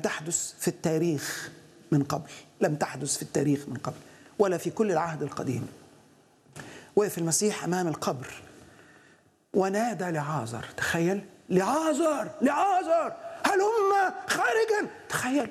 تحدث في التاريخ من قبل لم تحدث في التاريخ من قبل ولا في كل العهد القديم وقف المسيح امام القبر ونادى لعازر تخيل لعازر لعازر هلم خارجا تخيل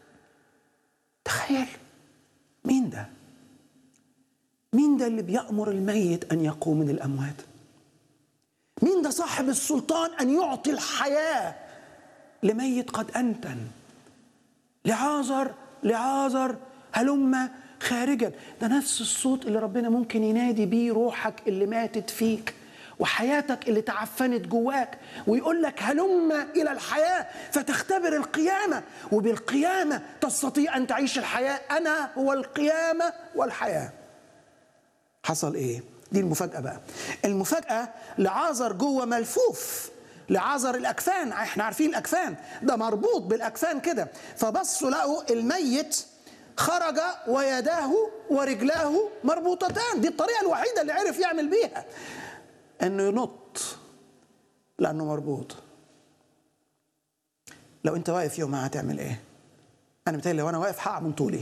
تخيل مين ده مين ده اللي بيأمر الميت أن يقوم من الأموات مين ده صاحب السلطان أن يعطي الحياة لميت قد أنتن لعازر لعازر هلم خارجا ده نفس الصوت اللي ربنا ممكن ينادي بيه روحك اللي ماتت فيك وحياتك اللي تعفنت جواك ويقول لك هلم الى الحياه فتختبر القيامه وبالقيامه تستطيع ان تعيش الحياه انا هو القيامه والحياه حصل ايه دي المفاجاه بقى المفاجاه لعازر جوه ملفوف لعازر الاكفان احنا عارفين الاكفان ده مربوط بالاكفان كده فبصوا لقوا الميت خرج ويداه ورجلاه مربوطتان دي الطريقه الوحيده اللي عرف يعمل بيها انه ينط لانه مربوط لو انت واقف يوم هتعمل ايه انا متهيألي لو انا واقف هقع من طولي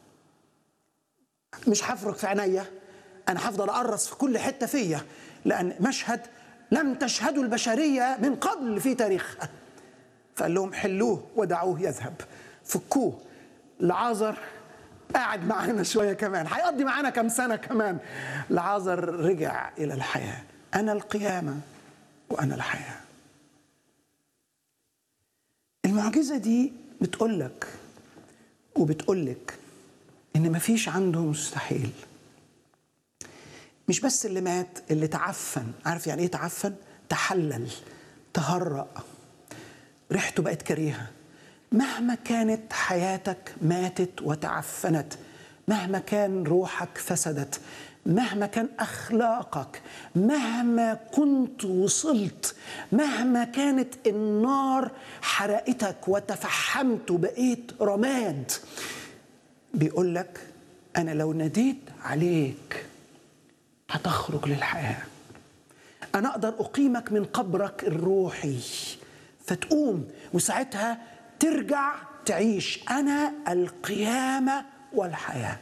مش هفرك في عينيا انا هفضل اقرص في كل حته فيا لان مشهد لم تشهده البشريه من قبل في تاريخها فقال لهم حلوه ودعوه يذهب فكوه لعازر قاعد معانا شويه كمان هيقضي معانا كم سنه كمان لعازر رجع الى الحياه انا القيامه وانا الحياه المعجزه دي بتقول لك وبتقول لك ان مفيش عنده مستحيل مش بس اللي مات اللي تعفن عارف يعني ايه تعفن تحلل تهرأ ريحته بقت كريهه مهما كانت حياتك ماتت وتعفنت مهما كان روحك فسدت مهما كان اخلاقك مهما كنت وصلت مهما كانت النار حرقتك وتفحمت وبقيت رماد بيقول لك انا لو ناديت عليك هتخرج للحياه انا اقدر اقيمك من قبرك الروحي فتقوم وساعتها ترجع تعيش انا القيامه والحياه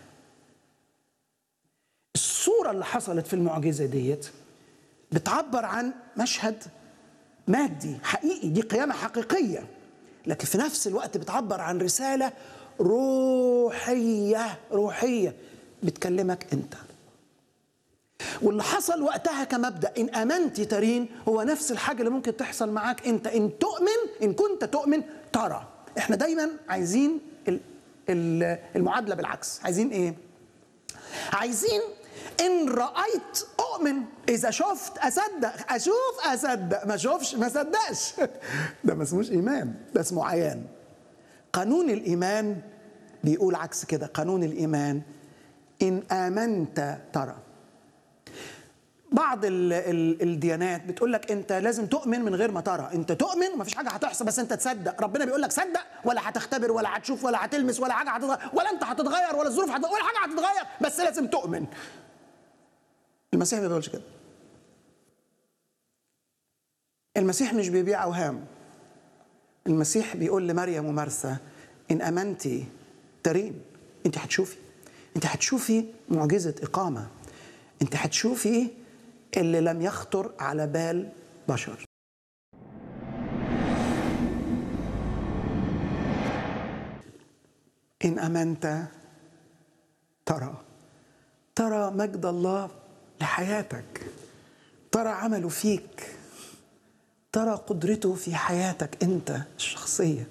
الصوره اللي حصلت في المعجزه ديت بتعبر عن مشهد مادي حقيقي دي قيامه حقيقيه لكن في نفس الوقت بتعبر عن رساله روحيه روحيه بتكلمك انت واللي حصل وقتها كمبدا ان امنت ترين هو نفس الحاجه اللي ممكن تحصل معاك انت ان تؤمن ان كنت تؤمن ترى احنا دايما عايزين المعادله بالعكس عايزين ايه عايزين ان رايت اؤمن اذا شفت اصدق اشوف اصدق ما اشوفش ما صدقش ده ما اسموش ايمان ده اسمه عيان قانون الايمان بيقول عكس كده قانون الايمان ان امنت ترى بعض ال ال الديانات بتقول لك انت لازم تؤمن من غير ما ترى انت تؤمن ومفيش حاجه هتحصل بس انت تصدق ربنا بيقول لك صدق ولا هتختبر ولا هتشوف ولا هتلمس ولا حاجه هتتغير ولا انت هتتغير ولا الظروف هتتغير ولا حاجه هتتغير بس لازم تؤمن المسيح ما بيقولش كده المسيح مش بيبيع اوهام المسيح بيقول لمريم ومرثا ان امنتي ترين انت هتشوفي انت هتشوفي معجزه اقامه انت هتشوفي اللي لم يخطر على بال بشر ان امنت ترى ترى مجد الله لحياتك ترى عمله فيك ترى قدرته في حياتك انت الشخصيه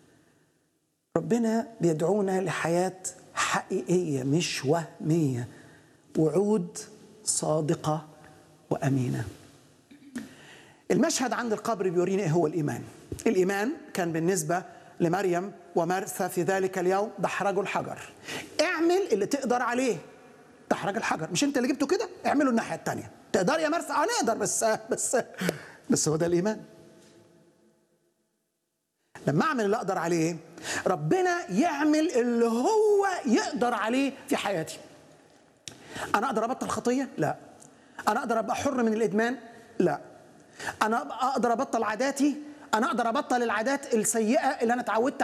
ربنا بيدعونا لحياه حقيقيه مش وهميه وعود صادقه وامينه المشهد عند القبر بيورينا ايه هو الايمان الايمان كان بالنسبه لمريم ومرثى في ذلك اليوم دحرجوا الحجر اعمل اللي تقدر عليه دحرج الحجر مش انت اللي جبته كده اعمله الناحيه الثانيه تقدر يا مرثى اه نقدر بس بس بس هو ده الايمان لما اعمل اللي اقدر عليه ربنا يعمل اللي هو يقدر عليه في حياتي انا اقدر ابطل خطيه لا انا اقدر ابقى حر من الادمان لا انا اقدر ابطل عاداتي انا اقدر ابطل العادات السيئه اللي انا اتعودت